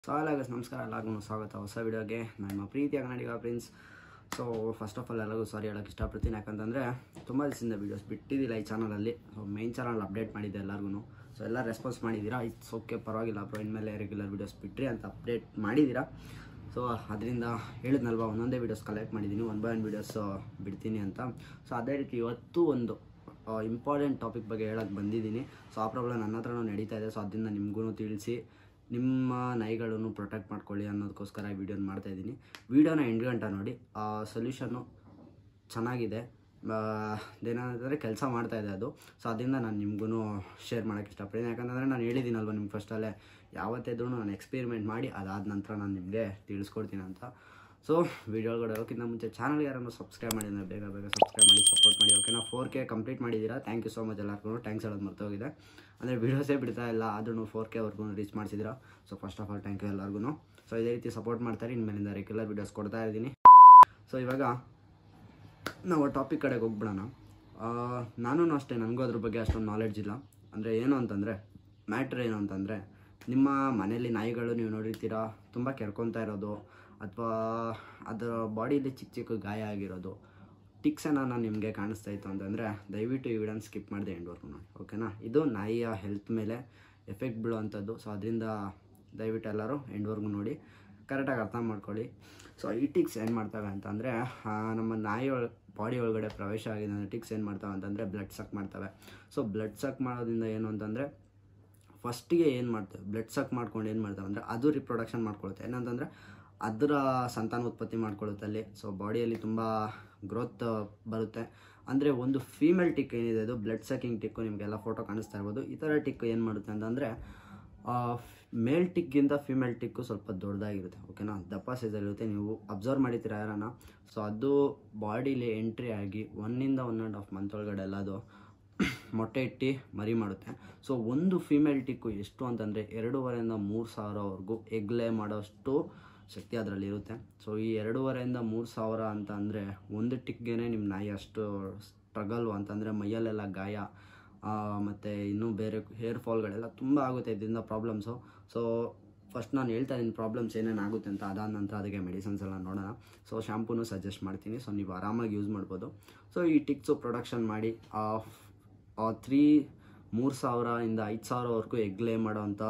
so ಹಾಲಾಗ ನಮಸ್ಕಾರ ಎಲ್ಲರಿಗೂ ಸ್ವಾಗತ ಹೊಸ ವಿಡಿಯೋಗೆ ನಮ್ಮ ಪ್ರೀತಿಯ Kannadiga friends so first of all ಎಲ್ಲರಿಗೂ ಸಾರಿ ಹೇಳೋಕ್ಕೆ ಇಷ್ಟಪಡ್ತೀನಿ ಯಾಕಂತಂದರೆ ತುಂಬ ದಿವಸದಿಂದ ವೀಡಿಯೋಸ್ ಬಿಟ್ಟಿದ್ದಿಲ್ಲ ಈ ಚಾನಲಲ್ಲಿ ಸೊ ಮೈನ್ ಚಾನಲ್ ಅಪ್ಡೇಟ್ ಮಾಡಿದ್ದೆ ಎಲ್ಲರಿಗೂ ಸೊ ಎಲ್ಲ ರೆಸ್ಪಾನ್ಸ್ ಮಾಡಿದ್ದೀರಾ ಇಟ್ಸ್ ಓಕೆ ಪರವಾಗಿಲ್ಲ ಬ್ರೋ ಇನ್ಮೇಲೆ ರೆಗ್ಯುಲರ್ ವೀಡಿಯೋಸ್ ಬಿಟ್ರಿ ಅಂತ ಅಪ್ಡೇಟ್ ಮಾಡಿದ್ದೀರಾ ಸೊ ಅದರಿಂದ ಹೇಳಿದ್ನಲ್ವ ಒಂದೊಂದೇ ವೀಡಿಯೋಸ್ ಕಲೆಕ್ಟ್ ಮಾಡಿದ್ದೀನಿ ಒನ್ ಬೈ ಒನ್ ವೀಡಿಯೋಸ್ ಬಿಡ್ತೀನಿ ಅಂತ ಸೊ ಅದೇ ರೀತಿ ಇವತ್ತು ಒಂದು ಇಂಪಾರ್ಟೆಂಟ್ ಟಾಪಿಕ್ ಬಗ್ಗೆ ಹೇಳಕ್ಕೆ ಬಂದಿದ್ದೀನಿ ಸೊ ಆ ಪ್ರಾಬ್ಲಮ್ ನನ್ನ ಹತ್ರನೂ ನಡೀತಾ ಇದೆ ಸೊ ಅದರಿಂದ ನಿಮಗೂ ತಿಳಿಸಿ ನಿಮ್ಮ ನಾಯಿಗಳನ್ನು ಪ್ರೊಟೆಕ್ಟ್ ಮಾಡ್ಕೊಳ್ಳಿ ಅನ್ನೋದಕ್ಕೋಸ್ಕರ ಈ ವಿಡಿಯೋನ ಮಾಡ್ತಾಯಿದ್ದೀನಿ ವೀಡಿಯೋನ ಎಂಟು ಗಂಟೆ ನೋಡಿ ಆ ಸೊಲ್ಯೂಷನ್ನು ಚೆನ್ನಾಗಿದೆ ಏನಂತಂದರೆ ಕೆಲಸ ಮಾಡ್ತಾ ಇದೆ ಅದು ಸೊ ಅದರಿಂದ ನಾನು ನಿಮಗೂ ಶೇರ್ ಮಾಡೋಕ್ಕೆ ಇಷ್ಟಪಡ್ತೀನಿ ಯಾಕಂತಂದರೆ ನಾನು ಹೇಳಿದ್ದೀನಲ್ವ ನಿಮ್ಗೆ ಫಸ್ಟಲ್ಲೇ ಯಾವತ್ತಿದ್ರೂ ನಾನು ಎಕ್ಸ್ಪೆರಿಮೆಂಟ್ ಮಾಡಿ ಅದಾದ ನಂತರ ನಾನು ನಿಮಗೆ ತಿಳಿಸ್ಕೊಡ್ತೀನಿ ಅಂತ ಸೊ ವಿಡಿಯೋ ಒಳಗಡೆ ಹೋಗೋಕ್ಕಿಂತ ಮುಂಚೆ ಚಾನಲ್ಗೆ ಯಾರನ್ನು ಸಬ್ಸ್ಕ್ರೈಬ್ ಮಾಡಿ ಅಂದರೆ ಬೇಗ ಬೇಗ ಸಬ್ಸ್ಕ್ರೈಬ್ ಮಾಡಿ ಸಪೋರ್ಟ್ ಮಾಡಿ ಓಕೆನಾ ಫೋರ್ ಕೆ ಕಂಪ್ಲೀಟ್ ಮಾಡಿದ್ದೀರಾ ಥ್ಯಾಂಕ್ ಯು ಸೊ ಮಚ್ ಎಲ್ಲರಿಗೂ ಥ್ಯಾಂಕ್ಸ್ ಹೇಳೋದು ಮರ್ತೋಗಿದೆ ಅಂದರೆ ವೀಡಿಯೋಸೇ ಬಿಡ್ತಾ ಇಲ್ಲ ಆದ್ರೂ ಫೋರ್ ಕೆವರೆಗೂ ರೀಚ್ ಮಾಡಿಸಿದ್ದೀರಾ so first of all thank you ಎಲ್ಲರಿಗೂ ಸೊ ಇದೇ ರೀತಿ ಸಪೋರ್ಟ್ ಮಾಡ್ತಾರೆ ಇನ್ಮೇಲಿಂದ ರೆಗ್ಯುಲರ್ ವೀಡಿಯೋಸ್ ಕೊಡ್ತಾ ಇದ್ದೀನಿ ಸೊ ಇವಾಗ ನಾವು ಟಾಪಿಕ್ ಕಡೆಗೆ ಹೋಗ್ಬಿಡೋಣ ಆ, ನಾನೂ ಅಷ್ಟೇ ನನಗೂ ಅದ್ರ ಬಗ್ಗೆ ಅಷ್ಟೊಂದು ನಾಲೆಡ್ಜ್ ಇಲ್ಲ ಅಂದರೆ ಏನು ಅಂತಂದರೆ ಮ್ಯಾಟ್ರ್ ಏನು ಅಂತಂದರೆ ನಿಮ್ಮ ಮನೆಯಲ್ಲಿ ನಾಯಿಗಳು ನೀವು ನೋಡಿರ್ತೀರಾ ತುಂಬ ಕೆರ್ಕೊತಾ ಇರೋದು ಅಥವಾ ಅದರ ಬಾಡಿಯಲ್ಲಿ ಚಿಕ್ಕ ಚಿಕ್ಕ ಗಾಯ ಆಗಿರೋದು ಟಿಕ್ಸನ್ನು ನಾನು ನಿಮಗೆ ಕಾಣಿಸ್ತಾ ಇತ್ತು ಅಂತಂದರೆ ದಯವಿಟ್ಟು ಈ ವಿಡಿಯೋನ ಸ್ಕಿಪ್ ಮಾಡಿದೆ ಎಂಡ್ವರೆಗೂ ನೋಡಿ ಓಕೆನಾ ಇದು ನಾಯಿಯ ಹೆಲ್ತ್ ಮೇಲೆ ಎಫೆಕ್ಟ್ ಬೀಳುವಂಥದ್ದು ಸೊ ಅದರಿಂದ ದಯವಿಟ್ಟು ಎಲ್ಲರೂ ಎಂಡ್ವರೆಗೂ ನೋಡಿ ಕರೆಕ್ಟಾಗಿ ಅರ್ಥ ಮಾಡ್ಕೊಳ್ಳಿ ಸೊ ಈ ಟಿಕ್ಸ್ ಏನು ಮಾಡ್ತವೆ ಅಂತಂದರೆ ನಮ್ಮ ನಾಯಿ ಒಳ ಬಾಡಿ ಒಳಗಡೆ ಪ್ರವೇಶ ಆಗಿದೆ ಅಂದರೆ ಟಿಕ್ಸ್ ಏನು ಮಾಡ್ತವೆ ಅಂತಂದರೆ ಬ್ಲಡ್ ಸಕ್ ಮಾಡ್ತವೆ ಸೊ ಬ್ಲಡ್ ಸಕ್ ಮಾಡೋದ್ರಿಂದ ಏನು ಅಂತಂದರೆ ಫಸ್ಟಿಗೆ ಏನು ಮಾಡ್ತೇವೆ ಬ್ಲಡ್ ಸಕ್ ಮಾಡ್ಕೊಂಡು ಏನು ಮಾಡ್ತೇವೆ ಅಂದರೆ ಅದು ರಿಪ್ರೊಡಕ್ಷನ್ ಮಾಡ್ಕೊಳುತ್ತೆ ಏನಂತಂದರೆ ಅದರ ಸಂತಾನೋತ್ಪತ್ತಿ ಮಾಡ್ಕೊಳ್ಳುತ್ತೆ ಅಲ್ಲಿ ಸೊ ಬಾಡಿಯಲ್ಲಿ ತುಂಬ ಗ್ರೋತ್ ಬರುತ್ತೆ ಅಂದರೆ ಒಂದು ಫೀಮೇಲ್ ಟಿಕ್ ಏನಿದೆ ಅದು ಬ್ಲಡ್ ಸಕಿಂಗ್ ಟಿಕ್ಕು ನಿಮಗೆಲ್ಲ ಫೋಟೋ ಕಾಣಿಸ್ತಾ ಇರ್ಬೋದು ಈ ಥರ ಟಿಕ್ ಏನು ಮಾಡುತ್ತೆ ಅಂತಂದರೆ ಮೇಲ್ ಟಿಕ್ಗಿಂತ ಫಿಮೇಲ್ ಟಿಕ್ಕು ಸ್ವಲ್ಪ ದೊಡ್ಡದಾಗಿರುತ್ತೆ ಓಕೆನಾ ದಪ್ಪ ಸೈಜಲ್ಲಿರುತ್ತೆ ನೀವು ಅಬ್ಸರ್ವ್ ಮಾಡಿದ್ದೀರಾ ಯಾರನ್ನ ಸೊ ಅದು ಬಾಡಿಲಿ ಎಂಟ್ರಿ ಆಗಿ ಒನ್ನಿಂದ ಒನ್ ಆ್ಯಂಡ್ ಹಾಫ್ ಮಂತ್ ಒಳಗಡೆ ಎಲ್ಲ ಅದು ಮೊಟ್ಟೆ ಇಟ್ಟು ಮರಿ ಮಾಡುತ್ತೆ ಸೊ ಒಂದು ಫಿಮೇಲ್ ಟಿಕ್ಕು ಎಷ್ಟು ಅಂತಂದರೆ ಎರಡೂವರೆಯಿಂದ ಮೂರು ಸಾವಿರವರೆಗೂ ಎಗ್ಲೆ ಮಾಡೋಷ್ಟು ಶಕ್ತಿ ಅದರಲ್ಲಿ ಇರುತ್ತೆ ಸೊ ಈ ಎರಡೂವರೆಯಿಂದ ಮೂರು ಸಾವಿರ ಅಂತ ಅಂದರೆ ಒಂದು ಟಿಕ್ಗೆ ನಿಮ್ಮ ನಾಯಿ ಅಷ್ಟು ಸ್ಟ್ರಗಲ್ಲು ಅಂತಂದರೆ ಮೈಯಲ್ಲೆಲ್ಲ ಗಾಯ ಮತ್ತು ಇನ್ನೂ ಬೇರೆ ಹೇರ್ ಫಾಲ್ಗಳೆಲ್ಲ ತುಂಬ ಆಗುತ್ತೆ ಇದರಿಂದ ಪ್ರಾಬ್ಲಮ್ಸು ಸೊ ಫಸ್ಟ್ ನಾನು ಹೇಳ್ತಾ ಇದ್ದೀನಿ ಪ್ರಾಬ್ಲಮ್ಸ್ ಏನೇನು ಆಗುತ್ತೆ ಅಂತ ಅದಾದ ನಂತರ ಅದಕ್ಕೆ ಮೆಡಿಸಿನ್ಸ್ ಎಲ್ಲ ನೋಡೋಣ ಸೊ ಶಾಂಪೂನು ಸಜೆಸ್ಟ್ ಮಾಡ್ತೀನಿ ಸೊ ನೀವು ಆರಾಮಾಗಿ ಯೂಸ್ ಮಾಡ್ಬೋದು ಸೊ ಈ ಟಿಕ್ಸು ಪ್ರೊಡಕ್ಷನ್ ಮಾಡಿ ತ್ರೀ ಮೂರು ಸಾವಿರದಿಂದ ಐದು ಸಾವಿರವರೆಗೂ ಎಗ್ಲೇ ಮಾಡೋವಂಥ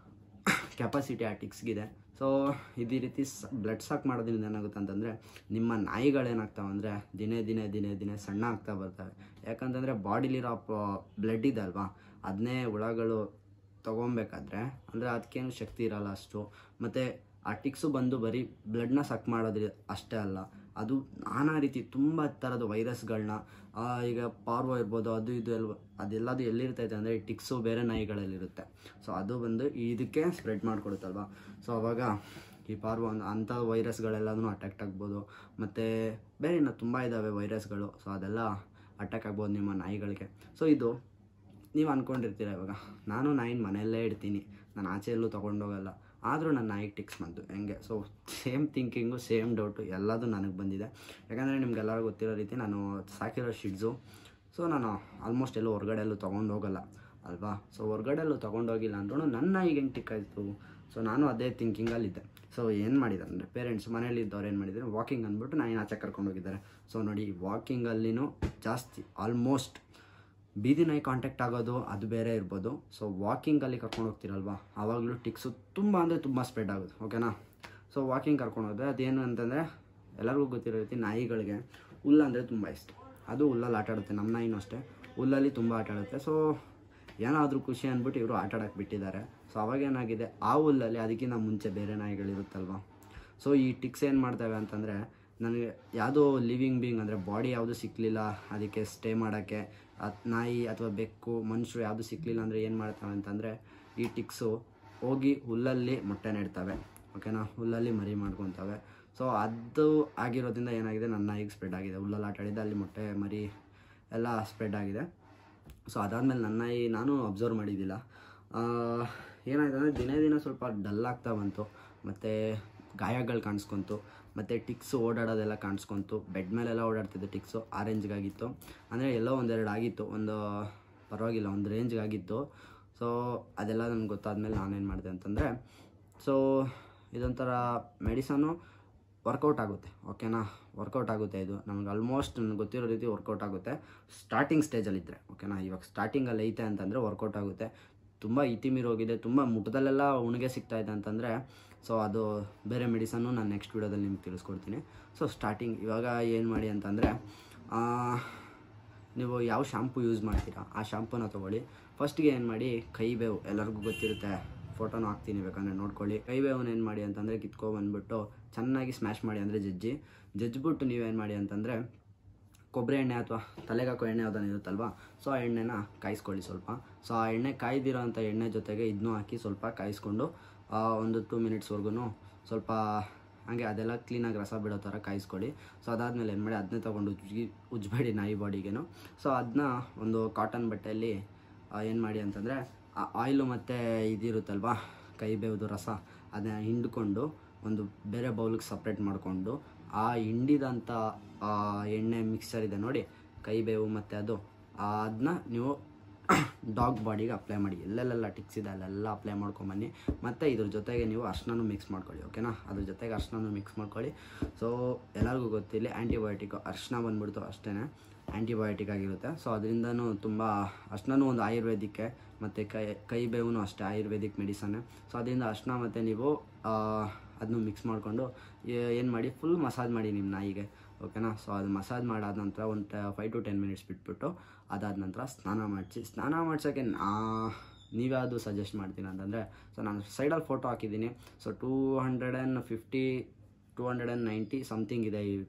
ಕೆಪಾಸಿಟಿ ಆ ಟಿಕ್ಸ್ಗಿದೆ ಸೊ ಇದೇ ರೀತಿ ಸ್ ಬ್ಲಡ್ ಸಾಕ್ ಮಾಡೋದ್ರಿಂದ ಏನಾಗುತ್ತೆ ಅಂತಂದರೆ ನಿಮ್ಮ ನಾಯಿಗಳೇನಾಗ್ತಾವೆ ಅಂದರೆ ದಿನೇ ದಿನೇ ದಿನೇ ದಿನೇ ಸಣ್ಣ ಆಗ್ತಾ ಬರ್ತವೆ ಯಾಕಂತಂದರೆ ಬಾಡಿಲಿರೋ ಬ್ಲಡ್ ಇದೆ ಅಲ್ವಾ ಅದನ್ನೇ ಹುಳಗಳು ತೊಗೊಬೇಕಾದ್ರೆ ಅಂದರೆ ಅದಕ್ಕೇನು ಶಕ್ತಿ ಇರಲ್ಲ ಅಷ್ಟು ಮತ್ತು ಆ ಟಿಕ್ಸು ಬಂದು ಬರೀ ಬ್ಲಡ್ನ ಸಕ್ ಮಾಡೋದ್ರಿ ಅಷ್ಟೇ ಅಲ್ಲ ಅದು ನಾನಾ ರೀತಿ ತುಂಬ ಥರದ ವೈರಸ್ಗಳನ್ನ ಈಗ ಪಾರ್ವೋ ಇರ್ಬೋದು ಅದು ಇದು ಎಲ್ ಅದೆಲ್ಲದು ಎಲ್ಲಿರ್ತೈತೆ ಅಂದರೆ ಈ ಟಿಕ್ಸು ಬೇರೆ ನಾಯಿಗಳಲ್ಲಿರುತ್ತೆ ಸೊ ಅದು ಬಂದು ಇದಕ್ಕೆ ಸ್ಪ್ರೆಡ್ ಮಾಡಿಕೊಡುತ್ತಲ್ವ ಸೊ ಅವಾಗ ಈ ಪಾರ್ವೋ ಅನ್- ಅಂಥ ವೈರಸ್ಗಳೆಲ್ಲದೂ ಅಟ್ಯಾಕ್ಟ್ ಆಗ್ಬೋದು ಮತ್ತು ಬೇರೆ ಇನ್ನೂ ತುಂಬ ಇದ್ದಾವೆ ವೈರಸ್ಗಳು ಸೊ ಅದೆಲ್ಲ ಅಟ್ಯಾಕ್ ಆಗ್ಬೋದು ನಿಮ್ಮ ನಾಯಿಗಳಿಗೆ ಸೊ ಇದು ನೀವು ಅಂದ್ಕೊಂಡಿರ್ತೀರ ಇವಾಗ ನಾನು ನಾಯಿನ ಮನೆಯಲ್ಲೇ ಇಡ್ತೀನಿ ನಾನು ಆಚೆ ಎಲ್ಲೂ ತೊಗೊಂಡೋಗಲ್ಲ ಆದರೂ ನನ್ನ ನಾಯಿಗೆ ಟಿಕ್ಸ್ ಬಂತು ಹೆಂಗೆ so same thinking same doubt ಎಲ್ಲದೂ ನನಗೆ ಬಂದಿದೆ ಯಾಕಂದರೆ ನಿಮ್ಗೆಲ್ಲರಿಗೂ ಗೊತ್ತಿರೋ ರೀತಿ ನಾನು ಸಾಕಿರೋ ಶಿಡ್ಸು ಸೊ ನಾನು ಆಲ್ಮೋಸ್ಟ್ ಎಲ್ಲೂ ಹೊರಗಡೆ ಎಲ್ಲೂ ತೊಗೊಂಡು ಹೋಗಲ್ಲ ಅಲ್ವಾ ಸೊ ಹೊರಗಡೆ ಎಲ್ಲೂ ತೊಗೊಂಡೋಗಿಲ್ಲ ಅಂದ್ರೂ ನನ್ನ ನಾಯಿಗೆ ಹೆಂಗೆ ಟಿಕ್ ಆಯಿತು ಸೊ ನಾನು ಅದೇ ಥಿಂಕಿಂಗಲ್ಲಿದ್ದೆ ಸೊ ಏನು ಮಾಡಿದ್ದಾರೆ ಅಂದರೆ ಪೇರೆಂಟ್ಸ್ ಮನೇಲಿ ಇದ್ದವ್ರು ಏನು ಮಾಡಿದ್ದಾರೆ ವಾಕಿಂಗ್ ಅಂದ್ಬಿಟ್ಟು ನಾಯಿನ ಆಚೆ ಕರ್ಕೊಂಡು ಹೋಗಿದ್ದಾರೆ ಸೊ ನೋಡಿ ವಾಕಿಂಗಲ್ಲಿನೂ ಜಾಸ್ತಿ ಆಲ್ಮೋಸ್ಟ್ ಬೀದಿ ನಾಯಿ ಕಾಂಟ್ಯಾಕ್ಟ್ ಆಗೋದು ಅದು ಬೇರೆ ಇರ್ಬೋದು ಸೊ ವಾಕಿಂಗಲ್ಲಿ ಕರ್ಕೊಂಡು ಹೋಗ್ತಿರಲ್ವಾ ಆವಾಗಲೂ ಟಿಕ್ಸು ತುಂಬ ಅಂದರೆ ತುಂಬ ಸ್ಪ್ರೆಡ್ ಆಗೋದು ಓಕೆನಾ ಸೊ ವಾಕಿಂಗ್ ಕರ್ಕೊಂಡು ಹೋದ್ರೆ ಅದೇನು ಅಂತಂದರೆ ಎಲ್ಲರಿಗೂ ಗೊತ್ತಿರೋ ರೀತಿ ನಾಯಿಗಳಿಗೆ ಹುಲ್ಲು ಅಂದರೆ ತುಂಬ ಇಷ್ಟ ಅದು ಹುಲ್ಲಲ್ಲಿ ಆಟ ಆಡುತ್ತೆ ನಮ್ಮ ನಾಯಿನೂ ಅಷ್ಟೇ ಹುಲ್ಲಲ್ಲಿ ತುಂಬ ಆಟ ಆಡುತ್ತೆ ಸೊ ಏನಾದರೂ ಖುಷಿ ಅಂದ್ಬಿಟ್ಟು ಇವರು ಆಟ ಆಡಕ್ಕೆ ಬಿಟ್ಟಿದ್ದಾರೆ ಸೊ ಅವಾಗ ಏನಾಗಿದೆ ಆ ಹುಲ್ಲಲ್ಲಿ ಅದಕ್ಕಿಂತ ಮುಂಚೆ ಬೇರೆ ನಾಯಿಗಳಿರುತ್ತಲ್ವ ಸೊ ಈ ಟಿಕ್ಸ್ ಏನು ಮಾಡ್ತವೆ ಅಂತಂದರೆ ನನಗೆ ಯಾವುದೋ ಲಿವಿಂಗ್ ಬೀಯಿಂಗ್ ಅಂದರೆ ಬಾಡಿ ಯಾವುದು ಸಿಕ್ಕಲಿಲ್ಲ ಅದಕ್ಕೆ ಸ್ಟೇ ಮಾಡೋಕ್ಕೆ ಅತ್ ನಾಯಿ ಅಥವಾ ಬೆಕ್ಕು ಮನುಷ್ಯರು ಯಾವುದು ಸಿಕ್ಕಲಿಲ್ಲ ಅಂದರೆ ಏನು ಮಾಡ್ತವೆ ಅಂತಂದರೆ ಈ ಟಿಕ್ಸು ಹೋಗಿ ಹುಲ್ಲಲ್ಲಿ ಮೊಟ್ಟೆ ನೆಡ್ತವೆ ಓಕೆನಾ ಹುಲ್ಲಲ್ಲಿ ಮರಿ ಮಾಡ್ಕೊತವೆ ಸೊ ಅದು ಆಗಿರೋದ್ರಿಂದ ಏನಾಗಿದೆ ನನ್ನ ನಾಯಿಗೆ ಸ್ಪ್ರೆಡ್ ಆಗಿದೆ ಹುಲ್ಲಲ್ಲಿ ಆಟ ಆಡಿದ್ದೆ ಅಲ್ಲಿ ಮೊಟ್ಟೆ ಮರಿ ಎಲ್ಲ ಸ್ಪ್ರೆಡ್ ಆಗಿದೆ ಸೊ ಅದಾದಮೇಲೆ ನನ್ನ ನಾಯಿ ನಾನು ಅಬ್ಸರ್ವ್ ಮಾಡಿದ್ದಿಲ್ಲ ಆ, ಏನಾಯ್ತು ಅಂದರೆ ದಿನೇ ದಿನ ಸ್ವಲ್ಪ ಡಲ್ ಆಗ್ತಾ ಬಂತು ಮತ್ತು ಗಾಯಗಳು ಕಾಣಿಸ್ಕೊಂತು ಮತ್ತು ಟಿಕ್ಸು ಓಡಾಡೋದೆಲ್ಲ ಕಾಣಿಸ್ಕೊಂತು ಬೆಡ್ ಮೇಲೆಲ್ಲ ಓಡಾಡ್ತಿದ್ದೆ ಟಿಕ್ಸು ಆ ರೇಂಜ್ಗಾಗಿತ್ತು ಅಂದರೆ ಎಲ್ಲೋ ಒಂದೆರಡು ಆಗಿತ್ತು ಒಂದು ಪರವಾಗಿಲ್ಲ ಒಂದು ರೇಂಜ್ಗಾಗಿತ್ತು ಸೊ ಅದೆಲ್ಲ ನನಗೆ ಗೊತ್ತಾದ್ಮೇಲೆ ನಾನೇನು ಮಾಡಿದೆ ಅಂತಂದರೆ ಸೊ ಇದೊಂಥರ ಮೆಡಿಸನ್ನು ವರ್ಕೌಟ್ ಆಗುತ್ತೆ ಓಕೆನಾ ವರ್ಕೌಟ್ ಆಗುತ್ತೆ ಇದು ನಮ್ಗೆ ಆಲ್ಮೋಸ್ಟ್ ನನಗೆ ಗೊತ್ತಿರೋ ರೀತಿ ವರ್ಕೌಟ್ ಆಗುತ್ತೆ ಸ್ಟಾರ್ಟಿಂಗ್ ಸ್ಟೇಜಲ್ಲಿದ್ದರೆ ಓಕೆನಾ ಇವಾಗ ಸ್ಟಾರ್ಟಿಂಗಲ್ಲಿ ಐತೆ ಅಂತಂದರೆ ವರ್ಕೌಟ್ ಆಗುತ್ತೆ ತುಂಬ ಇತಿಮೀರಿ ಹೋಗಿದೆ ತುಂಬ ಮುಖದಲ್ಲೆಲ್ಲ ಉಣಿಗೆ ಸಿಗ್ತಾ ಇದೆ ಅಂತಂದರೆ ಸೊ ಅದು ಬೇರೆ ಮೆಡಿಸನ್ನು ನಾನು ನೆಕ್ಸ್ಟ್ ವೀಡಿಯೋದಲ್ಲಿ ನಿಮ್ಗೆ ತಿಳಿಸ್ಕೊಡ್ತೀನಿ ಸೊ ಸ್ಟಾರ್ಟಿಂಗ್ ಇವಾಗ ಏನು ಮಾಡಿ ಅಂತಂದರೆ ನೀವು ಯಾವ ಶಾಂಪು ಯೂಸ್ ಮಾಡ್ತೀರಾ ಆ ಶಾಂಪೂನ ತೊಗೊಳ್ಳಿ ಫಸ್ಟಿಗೆ ಏನು ಮಾಡಿ ಕೈ ಬೇವು ಎಲ್ಲರಿಗೂ ಗೊತ್ತಿರುತ್ತೆ ಫೋಟೋನು ಹಾಕ್ತೀನಿ ಬೇಕಂದರೆ ನೋಡ್ಕೊಳ್ಳಿ ಕೈ ಬೇವನ್ನ ಏನು ಮಾಡಿ ಅಂತಂದರೆ ಕಿತ್ಕೊಬಂದ್ಬಿಟ್ಟು ಚೆನ್ನಾಗಿ ಸ್ಮ್ಯಾಶ್ ಮಾಡಿ ಅಂದರೆ ಜಜ್ಜಿ ಜಜ್ಜಿಬಿಟ್ಟು ನೀವೇನು ಮಾಡಿ ಅಂತಂದರೆ ಕೊಬ್ಬರಿ ಎಣ್ಣೆ ಅಥವಾ ತಲೆಗೆ ಹಾಕೋ ಎಣ್ಣೆ ಯಾವುದನ್ನ ಇರುತ್ತಲ್ವ ಸೊ ಆ ಎಣ್ಣೆನ ಕಾಯಿಸ್ಕೊಳ್ಳಿ ಸ್ವಲ್ಪ ಸೊ ಆ ಎಣ್ಣೆ ಕಾಯ್ದಿರೋ ಅಂಥ ಎಣ್ಣೆ ಜೊತೆಗೆ ಇದನ್ನೂ ಹಾಕಿ ಸ್ವಲ್ಪ ಕಾಯಿಸ್ಕೊಂಡು ಆ, ಒಂದು ಟೂ ಮಿನಿಟ್ಸ್ವರೆಗೂ ಸ್ವಲ್ಪ ಹಾಗೆ ಅದೆಲ್ಲ ಕ್ಲೀನಾಗಿ ರಸ ಬಿಡೋ ಥರ ಕಾಯಿಸ್ಕೊಳ್ಳಿ ಸೊ ಅದಾದಮೇಲೆ ಏನು ಮಾಡಿ ಅದನ್ನೇ ತೊಗೊಂಡು ಉಜ್ಜಿ ಉಜ್ಬೇಡಿ ನಾಯಿ ಬಾಡಿಗೇನು ಸೊ ಅದನ್ನ ಒಂದು ಕಾಟನ್ ಬಟ್ಟೆಯಲ್ಲಿ ಏನು ಮಾಡಿ ಅಂತಂದರೆ ಆ ಆಯಿಲು ಮತ್ತು ಇದಿರುತ್ತಲ್ವಾ ಕೈ ಬೇವ್ದು ರಸ ಅದನ್ನ ಹಿಂಡ್ಕೊಂಡು ಒಂದು ಬೇರೆ ಬೌಲಿಗೆ ಸಪ್ರೇಟ್ ಮಾಡಿಕೊಂಡು ಆ ಹಿಂಡಿದಂಥ ಆ ಎಣ್ಣೆ ಮಿಕ್ಸರ್ ಇದೆ ನೋಡಿ ಕೈ ಬೇವು ಮತ್ತು ಅದು ಅದನ್ನ ನೀವು ಡಾಗ್ ಬಾಡಿಗೆ ಅಪ್ಲೈ ಮಾಡಿ ಎಲ್ಲೆಲ್ಲೆಲ್ಲ ಟಿಕ್ಸ್ ಇದೆ ಅಲ್ಲೆಲ್ಲ ಅಪ್ಲೈ ಮಾಡ್ಕೊಂಬನ್ನಿ ಮತ್ತು ಇದ್ರ ಜೊತೆಗೆ ನೀವು ಅರ್ಶನೂ ಮಿಕ್ಸ್ ಮಾಡ್ಕೊಳ್ಳಿ ಓಕೆನಾ ಅದ್ರ ಜೊತೆಗೆ ಅರ್ಶನೂ ಮಿಕ್ಸ್ ಮಾಡ್ಕೊಳ್ಳಿ ಸೊ ಎಲ್ಲರಿಗೂ ಗೊತ್ತಿಲ್ಲ ಆ್ಯಂಟಿಬಯೋಟಿಕ್ ಅರ್ಶನ ಬಂದ್ಬಿಡ್ತು ಅಷ್ಟೇ ಆ್ಯಂಟಿಬಯೋಟಿಕ್ ಆಗಿರುತ್ತೆ ಸೊ ಅದರಿಂದನೂ ತುಂಬ ಅರ್ಶನೂ ಒಂದು ಆಯುರ್ವೇದಿಕ್ಕೆ ಮತ್ತು ಕೈ ಕೈ ಬೇವು ಅಷ್ಟೇ ಆಯುರ್ವೇದಿಕ್ ಮೆಡಿಸನ್ನೇ ಸೊ ಅದರಿಂದ ಅರ್ಶನ ಮತ್ತು ನೀವು ಅದನ್ನು ಮಿಕ್ಸ್ ಮಾಡಿಕೊಂಡು ಏನು ಮಾಡಿ ಫುಲ್ ಮಸಾಜ್ ಮಾಡಿ ನಿಮ್ಮ ನಾಯಿಗೆ ಓಕೆನಾ ಸೊ ಅದು ಮಸಾಜ್ ಮಾಡಾದ ನಂತರ ಒಂದು ಫೈವ್ ಟು ಟೆನ್ ಮಿನಿಟ್ಸ್ ಬಿಟ್ಬಿಟ್ಟು ಅದಾದ ನಂತರ ಸ್ನಾನ ಮಾಡಿಸಿ ಸ್ನಾನ ಮಾಡ್ಸೋಕ್ಕೆ ನಾ ನೀವ್ಯಾವುದು ಸಜೆಸ್ಟ್ ಮಾಡ್ತೀನಿ ಅಂತಂದರೆ ಸೊ ನಾನು ಸೈಡಲ್ಲಿ ಫೋಟೋ ಹಾಕಿದ್ದೀನಿ so two hundred and fifty two hundred and ninety something ಇದೆ ಈ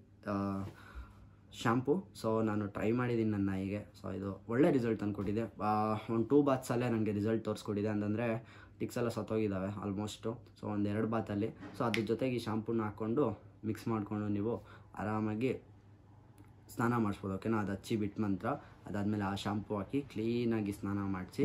ಶಾಂಪು ಸೊ ನಾನು ಟ್ರೈ ಮಾಡಿದ್ದೀನಿ ನನ್ನ ನಾಯಿಗೆ ಸೊ ಇದು ಒಳ್ಳೆ ರಿಸಲ್ಟ್ ತಂದ್ಕೊಟ್ಟಿದೆ ಒಂದು ಟೂ ಬಾತ್ಸಲ್ಲೇ ನನಗೆ ರಿಸಲ್ಟ್ ತೋರಿಸ್ಕೊಟ್ಟಿದೆ ಅಂತಂದರೆ ಟಿಕ್ಸ್ ಎಲ್ಲ ಸತ್ತೋಗಿದ್ದಾವೆ ಆಲ್ಮೋಸ್ಟು ಸೊ ಒಂದು ಎರಡು ಬಾತಲ್ಲಿ ಸೊ ಅದ್ರ ಜೊತೆಗೆ ಈ ಶಾಂಪೂನ ಹಾಕ್ಕೊಂಡು ಮಿಕ್ಸ್ ಮಾಡಿಕೊಂಡು ನೀವು ಆರಾಮಾಗಿ ಸ್ನಾನ ಮಾಡಿಸ್ಬೋದು ಓಕೆನಾ ಅದು ಹಚ್ಚಿ ಬಿಟ್ಟ ನಂತರ ಅದಾದಮೇಲೆ ಆ ಶಾಂಪು ಹಾಕಿ ಕ್ಲೀನಾಗಿ ಸ್ನಾನ ಮಾಡಿಸಿ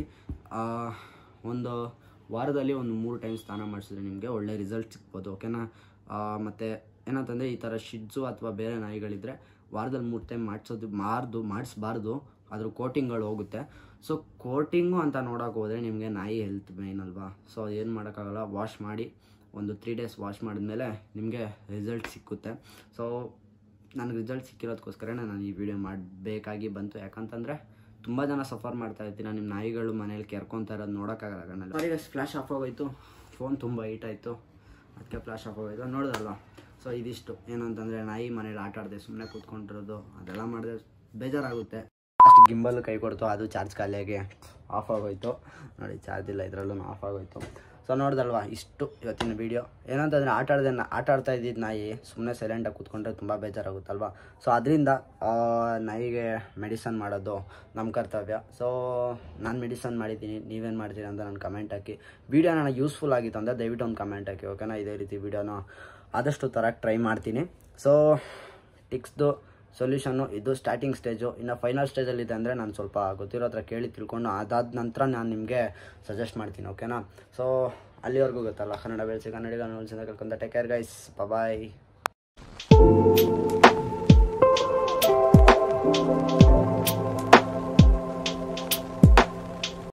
ಒಂದು ವಾರದಲ್ಲಿ ಒಂದು ಮೂರು ಟೈಮ್ ಸ್ನಾನ ಮಾಡಿಸಿದ್ರೆ ನಿಮಗೆ ಒಳ್ಳೆ ರಿಸಲ್ಟ್ ಸಿಗ್ಬೋದು ಓಕೆನಾ ಮತ್ತು ಏನಂತಂದರೆ ಈ ಥರ ಶಿಡ್ಸು ಅಥವಾ ಬೇರೆ ನಾಯಿಗಳಿದ್ರೆ ವಾರದಲ್ಲಿ ಮೂರು ಟೈಮ್ ಮಾಡಿಸೋದು ಮಾರ್ದು ಮಾಡಿಸ್ಬಾರ್ದು ಅದ್ರ ಕೋಟಿಂಗ್ಗಳು ಹೋಗುತ್ತೆ ಸೊ ಕೋಟಿಂಗು ಅಂತ ನೋಡೋಕೆ ಹೋದರೆ ನಿಮಗೆ ನಾಯಿ ಹೆಲ್ತ್ ಮೇನ್ ಅಲ್ವಾ ಸೊ ಏನು ಮಾಡೋಕ್ಕಾಗಲ್ಲ ವಾಶ್ ಮಾಡಿ ಒಂದು ತ್ರೀ ಡೇಸ್ ವಾಶ್ ಮಾಡಿದ್ಮೇಲೆ ನಿಮಗೆ ರಿಸಲ್ಟ್ ಸಿಕ್ಕುತ್ತೆ ಸೊ ನನಗೆ ರಿಸಲ್ಟ್ ಸಿಕ್ಕಿರೋದಕ್ಕೋಸ್ಕರನೇ ನಾನು ಈ ವಿಡಿಯೋ ಮಾಡಬೇಕಾಗಿ ಬಂತು ಯಾಕಂತಂದರೆ ತುಂಬ ಜನ ಸಫರ್ ಮಾಡ್ತಾ ಇರ್ತೀರ ನಿಮ್ಮ ನಾಯಿಗಳು ಮನೇಲಿ ಕೆರ್ಕೊತಾ ಇರೋದು ನೋಡೋಕ್ಕಾಗಲ್ಲ ಕಣ್ಣಲ್ಲಿ ಸಾರಿ ಫ್ಲ್ಯಾಶ್ ಆಫ್ ಆಗೋಯ್ತು ಫೋನ್ ತುಂಬ ಹೀಟ್ ಆಯಿತು ಅದಕ್ಕೆ ಫ್ಲ್ಯಾಶ್ ಆಫ್ ಆಗೋಯ್ತು ನೋಡಿದಲ್ವ ಸೊ ಇದಿಷ್ಟು ಏನಂತಂದರೆ ನಾಯಿ ಮನೇಲಿ ಆಟ ಆಡದೆ ಸುಮ್ಮನೆ ಕೂತ್ಕೊಂಡಿರೋದು ಅದೆಲ್ಲ ಮಾಡಿದ್ರೆ ಬೇಜಾರಾಗುತ್ತೆ ಅಷ್ಟು ಗಿಂಬಲ್ ಕೈ ಕೊಡ್ತು ಅದು ಚಾರ್ಜ್ ಖಾಲಿಯಾಗಿ ಆಫ್ ಆಗೋಯ್ತು ನೋಡಿ ಚಾರ್ಜ್ ಇಲ್ಲ ಇದರಲ್ಲೂ ಆಫ್ ಆಗೋಯ್ತು ಸೊ ನೋಡ್ದಲ್ವಾ ಇಷ್ಟು ಇವತ್ತಿನ ವೀಡಿಯೋ ಏನಂತಂದರೆ ಆಟ ಆಡದೆ ಆಟ ಆಡ್ತಾ ಇದ್ದಿದ್ದು ನಾಯಿ ಸುಮ್ಮನೆ ಸೈಲೆಂಟಾಗಿ ಕೂತ್ಕೊಂಡ್ರೆ ತುಂಬ ಬೇಜಾರಾಗುತ್ತಲ್ವಾ ಸೊ ಅದರಿಂದ ನಾಯಿಗೆ ಮೆಡಿಸನ್ ಮಾಡೋದು ನಮ್ಮ ಕರ್ತವ್ಯ ಸೊ ನಾನು ಮೆಡಿಸನ್ ಮಾಡಿದ್ದೀನಿ ನೀವೇನು ಮಾಡ್ತೀರಿ ಅಂತ ನಾನು ಕಮೆಂಟ್ ಹಾಕಿ ವೀಡಿಯೋ ನನಗೆ ಯೂಸ್ಫುಲ್ ಆಗಿತ್ತು ಅಂದರೆ ದಯವಿಟ್ಟು ಒಂದು ಕಮೆಂಟ್ ಹಾಕಿ ಓಕೆನಾ ಇದೇ ರೀತಿ ವೀಡಿಯೋನ ಆದಷ್ಟು ತರಕ್ಕೆ ಟ್ರೈ ಮಾಡ್ತೀನಿ ಸೊ ಟಿಕ್ಸ್ದು ಸೊಲ್ಯೂಷನ್ನು ಇದು ಸ್ಟಾರ್ಟಿಂಗ್ ಸ್ಟೇಜು ಇನ್ನು ಫೈನಲ್ ಸ್ಟೇಜಲ್ಲಿದೆ ಅಂದರೆ ನಾನು ಸ್ವಲ್ಪ ಗೊತ್ತಿರೋ ಹತ್ರ ಕೇಳಿ ತಿಳ್ಕೊಂಡು ಅದಾದ ನಂತರ ನಾನು ನಿಮಗೆ ಸಜೆಸ್ಟ್ ಮಾಡ್ತೀನಿ ಓಕೆನಾ ಸೊ ಅಲ್ಲಿವರೆಗೂ ಗೊತ್ತಲ್ಲ ಕನ್ನಡ ಬೆಳೆಸಿ ಕನ್ನಡಿಗ ನೋಲ್ಸಿಂದ ಕಲ್ಕೊಂಡ ಟೇಕ್ ಕೇರ್ ಗೈಸ್ ಬಾಯ್